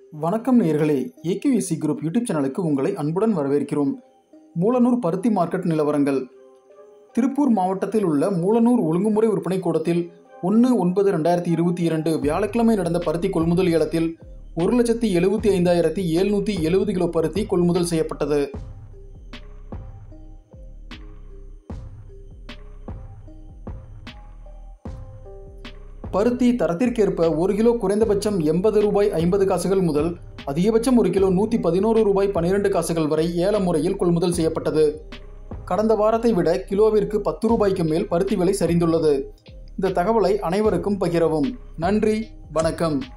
வணக்கம் நேயர்களே ஏகேவிசி group YouTube சேனலுக்கு உங்களை அன்புடன் வரவேற்கிறோம் மூலனூர் பருத்தி மார்க்கெட் நிலவரங்கள் திருப்பூர் மாவட்டத்தில் உள்ள மூலனூர் ஒழுங்குமுறை விற்பனை கூடத்தில் ஒன்று ஒன்பது ரெண்டாயிரத்தி இருபத்தி இரண்டு வியாழக்கிழமை நடந்த பருத்தி கொள்முதல் ஏலத்தில் ஒரு லட்சத்தி எழுபத்தி ஐந்தாயிரத்தி எழுநூற்றி எழுபது கிலோ பருத்தி கொள்முதல் செய்யப்பட்டது பருத்தி தரத்திற்கேற்ப ஒரு கிலோ குறைந்தபட்சம் எண்பது ரூபாய் ஐம்பது காசுகள் முதல் அதிகபட்சம் ஒரு கிலோ நூற்றி பதினோரு ரூபாய் பன்னிரெண்டு காசுகள் வரை ஏல முறையில் கொள்முதல் செய்யப்பட்டது கடந்த வாரத்தை விட கிலோவிற்கு பத்து ரூபாய்க்கு மேல் பருத்தி விலை சரிந்துள்ளது இந்த தகவலை அனைவருக்கும் பகிரவும் நன்றி வணக்கம்